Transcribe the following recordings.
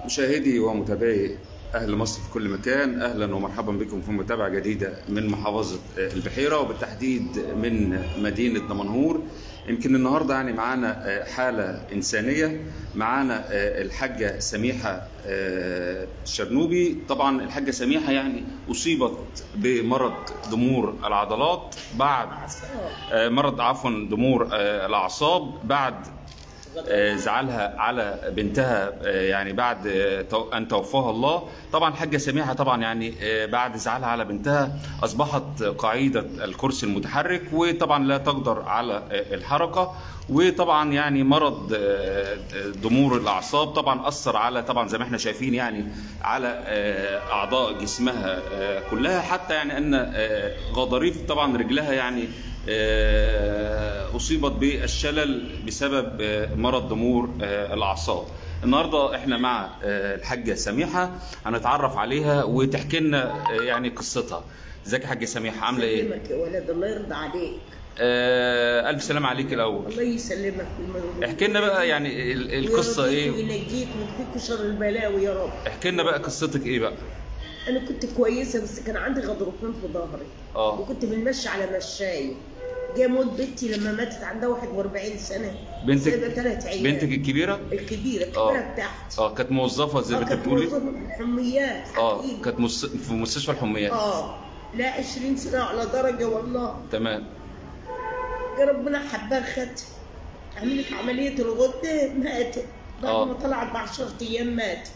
مشاهدي ومتابعي أهل مصر في كل مكان أهلا ومرحبا بكم في متابعة جديدة من محافظة البحيرة وبالتحديد من مدينة دمنهور يمكن النهاردة يعني معانا حالة إنسانية معانا الحاجة سميحة الشرنوبي طبعا الحاجة سميحة يعني أصيبت بمرض ضمور العضلات بعد مرض عفوا ضمور الأعصاب بعد زعلها على بنتها يعني بعد ان توفاها الله طبعا الحاجه سميحه طبعا يعني بعد زعلها على بنتها اصبحت قاعده الكرسي المتحرك وطبعا لا تقدر على الحركه وطبعا يعني مرض ضمور الاعصاب طبعا اثر على طبعا زي ما احنا شايفين يعني على اعضاء جسمها كلها حتى يعني ان غضاريف طبعا رجلها يعني اصيبت بالشلل بسبب مرض ضمور الاعصاب النهارده احنا مع الحاجه سميحه هنتعرف عليها وتحكي لنا يعني قصتها ازيك يا حاجه سميحه عامله ايه يسلمك يا ولد الله يرضى عليك آه الف سلام عليك الاول الله يسلمك ويمرضيك. احكي لنا بقى يعني ال- القصه ويرضيك ايه وينجيك ويكفيك شر البلاوي يا رب احكي لنا بقى قصتك ايه بقى انا كنت كويسه بس كان عندي غضروفين في ظهري اه وكنت بنمشي على مشايه جه موت بنتي لما ماتت عندها 41 سنه بنتك سايبه ثلاث عيال بنتك الكبيره الكبيره اه الكبيره بتاعتي اه كانت موظفه زي ما انت كانت بتقولي موظفة حميات اه حكيم. كانت مس... في مستشفى الحميات اه لا 20 سنه على درجه والله تمام يا ربنا حبها خد عملت عملية الغدة ماتت بعد آه. ما طلعت ب 10 أيام ماتت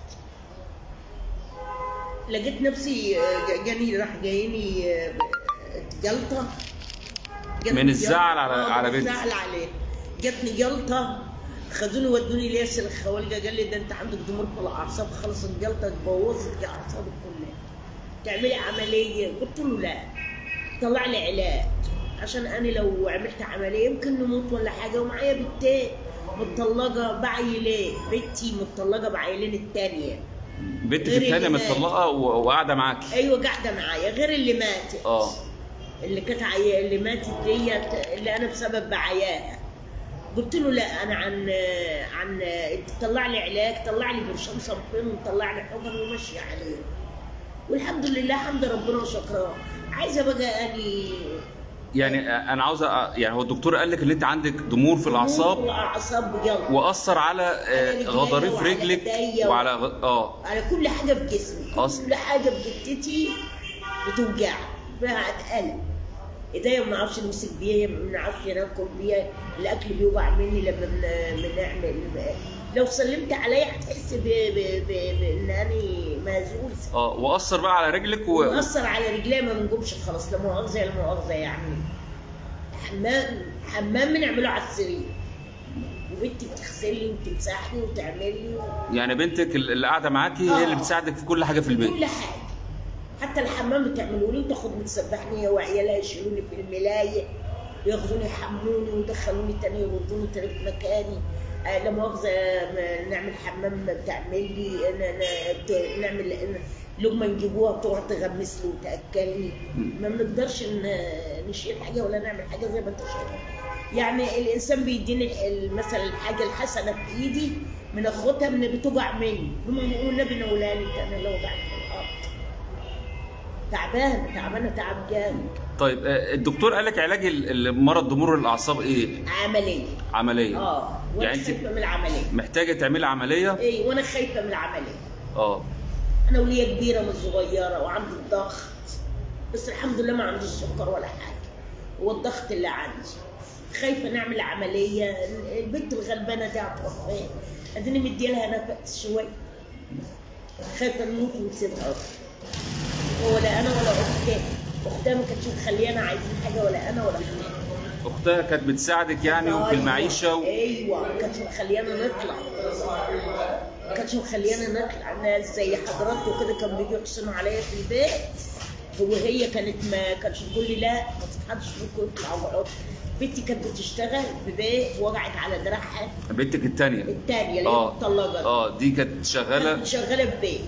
لقيت نفسي آه، جاني راح جايني آه، جلطة جاتني من الزعل على- آه، على من بنتك. الزعل عليه جاتني جلطة خدوني ودوني لياسر الخوالجة قال لي ده انت عندك ضمور في الاعصاب خلص الجلطه تبوظت اعصابك كلها تعملي عمليه قلت له لا طلع لي علاج عشان انا لو عملت عمليه يمكن نموت ولا حاجه ومعايا بنتين متطلقه بعيلين بنتي متطلقه بعيلين التانيه بنتك غير الثانيه اللي مات. متطلقه و- وقاعده معاكي ايوه قاعده معايا غير اللي ماتت اه اللي كانت عيا اللي ماتت ديت اللي انا بسبب بعياها قلت له لا انا عن عن طلع لي علاج طلع لي برشام صنفين وطلع لي حقن وماشي عليه والحمد لله حمد ربنا وشكراه عايزه بقى اني يعني انا عاوز أ- يعني هو الدكتور قال لك ان انت عندك ضمور في الاعصاب الاعصاب بجد واثر على آه، رجليا غضاريف وعلى رجلك إيديا و- وعلى غ- اه على كل حاجه في جسمي أصل. كل حاجه في جتتي بتوجع بقى اتقلب ايديا ما نعرفش نمسك بيها ما نعرفش ناكل بيها الاكل بيوجع مني لما بن- بنعمل لو سلمت عليا هتحس ب- ب- ب- بان انا مهزوز اه واثر بقى على رجلك و... مأثر على رجليا ما بنقومش خلاص لا مؤاخذه لا مؤاخذه يعني حمام حمام بنعمله على السرير وبنتي بتغسل لي وتمسح لي وتعمل لي يعني بنتك اللي قاعده معاكي هي اللي آه. بتساعدك في كل حاجه في البيت كل حاجه حتى الحمام بتعملوا لي وتاخد تسبحني هي وعيالها يشيلوني في الملايه ياخذوني يحموني ويدخلوني تاني يردوني تاني في مكاني آه، لا مؤاخذه م- نعمل حمام بتعمل لي ن- ن- ت- نعمل ن- لقمه نجيبوها تقعد تغمس لي وتاكلني ما بنقدرش ن- نشيل حاجه ولا نعمل حاجه زي ما انت شايف يعني الانسان بيديني ال- ال- مثلا الحاجه الحسنه في ايدي من اخوتها من بتوجع مني والنبي نولاني انا لو وجعت في الارض تعبانه تعبانه تعب جامد طيب آه، الدكتور قال لك علاج ال- ال- مرض ضمور الاعصاب ايه عمليه عمليه اه وانا يعني انت خايفه من العمليه محتاجه تعملي عمليه اي وانا خايفه من العمليه اه انا وليا كبيره مش صغيره وعندي الضغط بس الحمد لله ما عنديش سكر ولا حاجه هو الضغط اللي عندي خايفه نعمل عمليه البنت الغلبانه دي هتروح فين اديني مديلها نفس شويه خايفه نموت ونسيبها ولا انا ولا اختها اختها ما كانتش مخليانا عايزين حاجه ولا انا ولا اختها اختها كانت بتساعدك يعني وفي أيوة. المعيشه و... ايوه ما كانتش مخليانا نطلع ما كانتش مخليانا نطلع ناس زي حضراتكم وكده كانوا بيجوا يحسنوا عليا في البيت وهي كانت ما كانتش تقول لي لا ما تفحصش فيكم يطلعوا وقعدوا بنتي كانت بتشتغل في بيت وجعت على دراعها بنتك الثانيه الثانيه اللي هي اه مطلقه اه دي كانت شغاله كانت شغاله في بيت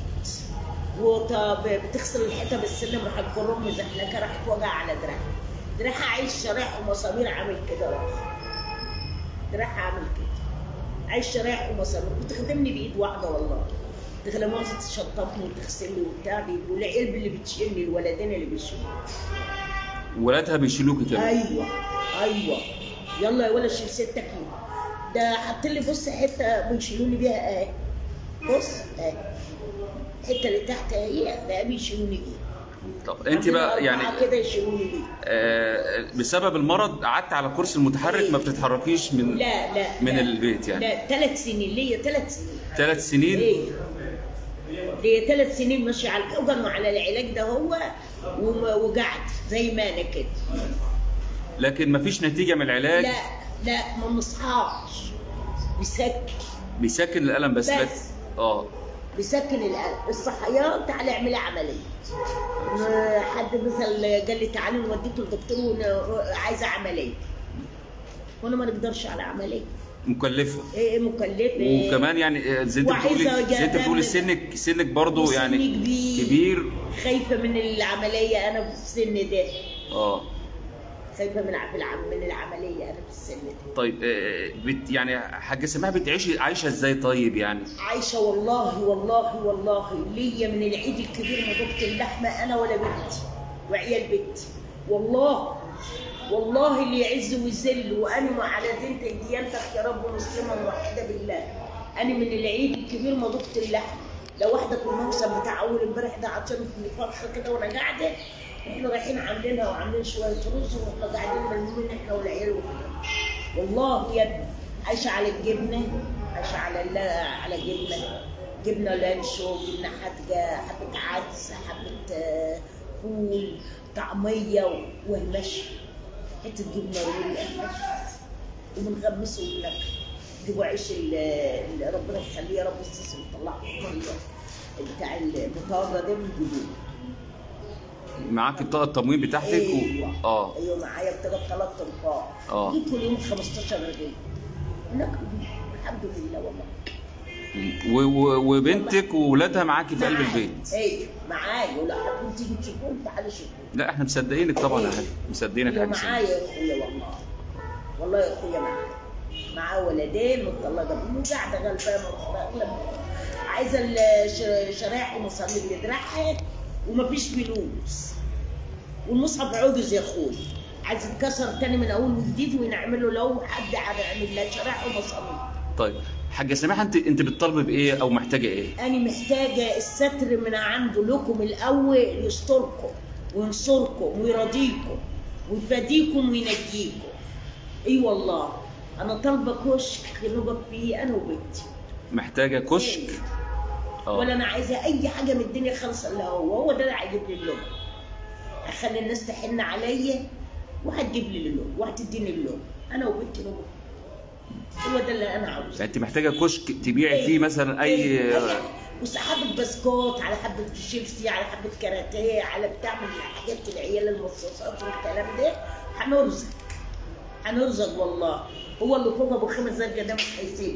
وطب بتغسل الحيطه بالسلم راحت الكروم مزحلقه راحت وجع على دراعها دراعها عايش شرايح ومسامير عامل كده واقف دراعها عامل كده عايش شرايح ومسامير بتخدمني بايد واحده والله لا مؤاخذة تشطفني وتغسلني وبتاع بيقولوا لي العيال اللي بتشيلني الولدين اللي بيشيلوني ولادها بيشيلوكي كمان ايوه ايوه يلا يا ولا شيل 6 كيلو ده حط لي بص حته بيشيلوني بيها اهي بص اهي الحته اللي تحت اهي ده بيشيلوني بيها طب انت بقى عندنا يعني أربعة كده يشيلوني بيها آه، بسبب المرض قعدت على الكرسي المتحرك ما بتتحركيش من لا لا من لا. البيت يعني. لا ثلاث سنين ليا ثلاث سنين ثلاث سنين ايه ليا ثلاث سنين ماشي على الحجن وعلى العلاج ده هو وم- وقعد زي ما انا كده لكن ما فيش نتيجه من العلاج لا لا ما بنصحاش بيسكن بيسكن الالم بس بس. لك اه بيسكن القلب الصحيان تعالى اعملي عمليه آه، حد مثلا قال لي تعالي نوديته للدكتور ون- عايزه عمليه وانا ما نقدرش على عمليه مكلفه ايه مكلفه وكمان يعني آه، زي انت وعايزة بتقولي زي انت جدع بتقولي من- سنك سنك برضو وسني يعني كبير. كبير خايفه من العمليه انا في السن ده اه خايفه من ع- بالع- من العمليه انا في السن ده طيب آه، بت يعني حاجه سماها بتعيشي عايشه ازاي طيب يعني عايشه والله والله والله ليا من العيد الكبير ما دقت اللحمه انا ولا بنتي وعيال بنتي والله والله اللي يعز ويذل وانا على دينتك ديانتك يا رب مسلمه موحده بالله انا من العيد الكبير ما دقت اللحمه لو واحده في الموسم بتاع اول امبارح ده عطشان في فرخه كده وانا قاعده احنا رايحين عاملينها وعاملين شويه رز واحنا قاعدين ملمومين احنا والعيال وكده والله يا ابني عايشه على الجبنه عايشه على الل- على جبنه جبنه لانشو جبنه حادقه حبه عدس حبه آه، فول طعميه و- والمشي حته جبنه رول وبنغمسه وناكل جيبوا عيش ال- اللي ربنا يخليه يا رب السيسي ويطلعه بتاع البطاقه ده بنجيبوه معاك بطاقه التموين بتاعتك ايوه و... اه ايوه معايا بطاقه ثلاث ارقام آه. جيت كل يوم 15 رغيف ناكل الحمد لله والله و... و... وبنتك وولادها معاكي في قلب معايا. البيت ايوه معايا ولو حابين تيجي تشوفون تعالوا شوفوا لا احنا مصدقينك طبعا يا حاج مصدقينك ايوه حاجه سنة. معايا يا اخويا والله والله يا اخويا معايا معاه ولدين متطلقه بيه وقاعده غلبانه وخلاص عايزه الش- شرايح ومصامير يدرعها ومفيش فلوس والمصحف عجز يا اخوي عايز يتكسر تاني من اول وجديد ونعمل له لو حد عامل لها شرايح ومصامير طيب حاجه سماحه انت انت بتطالبي بايه او محتاجه ايه أنا محتاجة الستر من عنده لكم الأول يستركم وينصركم ويرضيكم ويفاديكم وينجيكم إي والله أنا طالبة كشك نقف فيه أنا وبنتي محتاجه كشك ولا اه أنا عايزة أي حاجة من الدنيا خالصة إلا هو هو ده اللي هيجيب لي اللون أخلي الناس تحن عليا وهتجيب لي اللون وهتديني اللون أنا وبنتي نقف هو ده اللي أنا عاوزه يعني انت محتاجه كشك تبيعي فيه مثلا اي بس حبة بسكوت على حبة شيبسي على حبة كاراتيه على بتاع من حاجات العيال المصاصات والكلام ده هنرزق هنرزق والله هو اللي فوق ابو خمس زرقاء ده مش هيسيب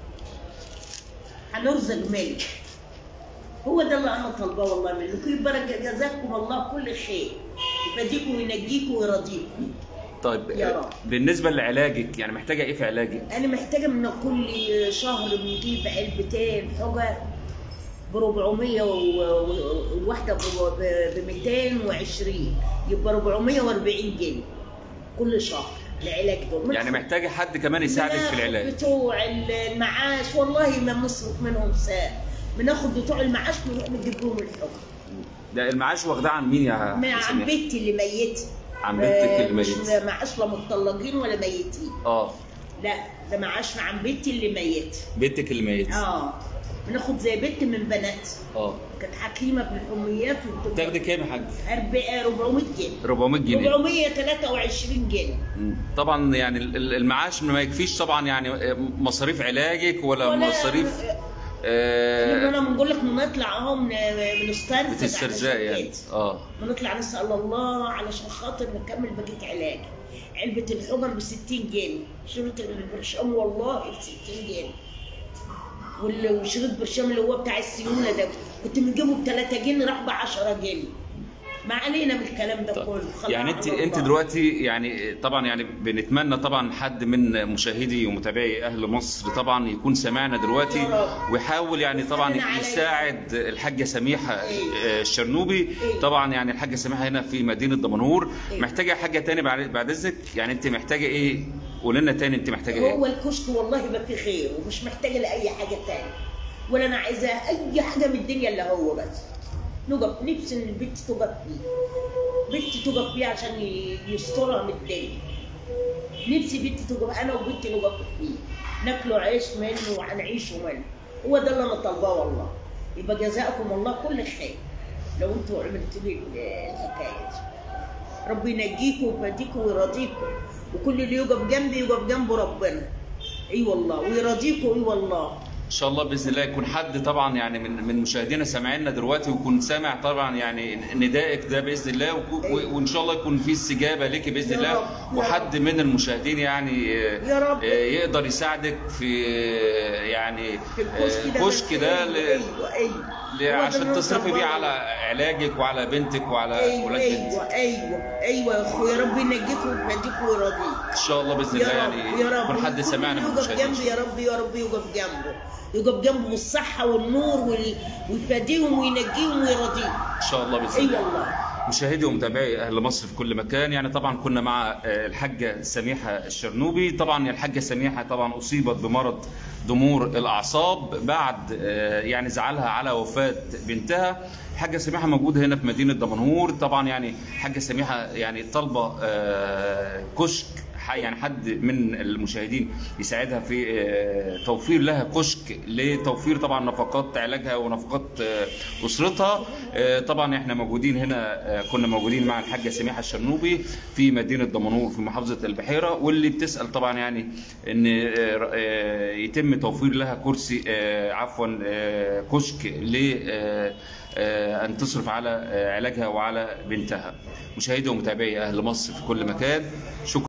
هنرزق ملك هو ده اللي انا طالباه والله منكم يبارك جزاكم الله كل خير يفاديكم وينجيكم ويرضيكم طيب يا رب. بالنسبه لعلاجك يعني محتاجه ايه في علاجك انا محتاجه من كل شهر بنجيب علبتين حجر ب 400 و- و- والواحده ب 220 يبقى 440 جنيه كل شهر العلاج دول يعني محتاجه حد كمان يساعدك في العلاج بتوع المعاش والله ما مصرف منهم ساعه بناخد بتوع المعاش ونروح نجيب لهم الحجر ده المعاش واخداه عن مين يا من عن سميح؟ بنتي اللي ميته عن بنتك آه، اللي مش ميت معاش لا مطلقين ولا ميتين اه لا ده معاش عن بنتي اللي ميته بنتك اللي ميت اه بناخد زي بنت من بنات اه كانت حكيمه بالحميات تاخدي كام يا حاج 400 جنيه 400 جنيه 423 جنيه مم. طبعا يعني ال- ال- المعاش ما يكفيش طبعا يعني مصاريف علاجك ولا, ولا- مصاريف لان آه انا بنقول لك بنطلع اهو من من استرزق بتسترجعي يعني علشان كده. اه بنطلع نسال الله علشان خاطر نكمل بقيه علاج علبه الحجر ب 60 جنيه شريط البرشام والله ب 60 جنيه وال- وشريط برشام اللي هو بتاع السيوله ده كنت بنجيبه ب 3 جنيه راح ب 10 جنيه ما علينا من الكلام ده طيب. كله خلاص يعني انت على انت الله. دلوقتي يعني طبعا يعني بنتمنى طبعا حد من مشاهدي ومتابعي اهل مصر طبعا يكون سمعنا دلوقتي يا رب. ويحاول يعني طبعا خلينا عليا. يساعد الحاجه سميحه إيه. آه، الشرنوبي إيه. طبعا يعني الحاجه سميحه هنا في مدينه دمنهور إيه. محتاجه حاجه تاني بعد بعد اذنك يعني انت محتاجه ايه قول لنا تاني انت محتاجه ايه هو الكشك والله ما في خير ومش محتاجه لاي حاجه تاني ولا انا عايزه اي حاجه من الدنيا الا هو بس نقف نفسي ان البنت تقف فيه بنت تقف فيه عشان ي- يسترها من الدنيا نفسي بنت تقف انا وبنتي نقف فيه ناكلوا عيش منه وهنعيشوا منه هو ده اللي انا طالباه والله يبقى جزاكم الله كل خير لو انتوا عملتوا لي الحكايه دي ربي ينجيكم ويفاديكم ويرضيكم وكل اللي يقف جنبي يقف جنبه ربنا اي والله ويرضيكم اي والله ان شاء الله باذن الله يكون حد طبعا يعني من من مشاهدينا سامعيننا دلوقتي ويكون سامع طبعا يعني ندائك ده باذن الله وك- و- وان شاء الله يكون في استجابه ليكي باذن يا الله رب، يا وحد من المشاهدين يعني آه، يا رب. آه، يقدر يساعدك في آه، يعني في الكشك آه، ده كشك ده ل- ايوه ايوه ل- هو ده عشان اللي تصرفي أنا بيه طالباه. على علاجك وعلى بنتك وعلى ايوه ولاد بنتك ايوه ايوه ايوه يا اخويا ربي ينجيكم ويفاديكم ويرضيك ان شاء الله باذن يا الله رب يعني يا رب يكون حد وكل سمعنا من اللي يقف المشاهدين جنبي يا رب يا رب يقف جنبه يقف جنبه بالصحه والنور وال- ويفاديهم وينجيهم ويرضيهم ان شاء الله باذن اي الله والله مشاهدي ومتابعي اهل مصر في كل مكان يعني طبعا كنا مع آه، الحاجه سميحه الشرنوبي طبعا الحاجه سميحه طبعا اصيبت بمرض ضمور الاعصاب بعد آه، يعني زعلها على وفاه بنتها الحاجه سميحه موجوده هنا في مدينه دمنهور طبعا يعني الحاجه سميحه يعني طالبه آه، كشك ح- يعني حد من المشاهدين يساعدها في آه، توفير لها كشك لتوفير طبعا نفقات علاجها ونفقات آه، اسرتها آه، طبعا احنا موجودين هنا آه، كنا موجودين مع الحاجه سميحه الشرنوبي في مدينه دمنهور في محافظه البحيره واللي بتسال طبعا يعني ان آه، آه، يتم توفير لها كرسي آه، عفوا آه، كشك ل آه، آه، ان تصرف على آه، علاجها وعلى بنتها مشاهدي ومتابعي اهل مصر في كل مكان شكرا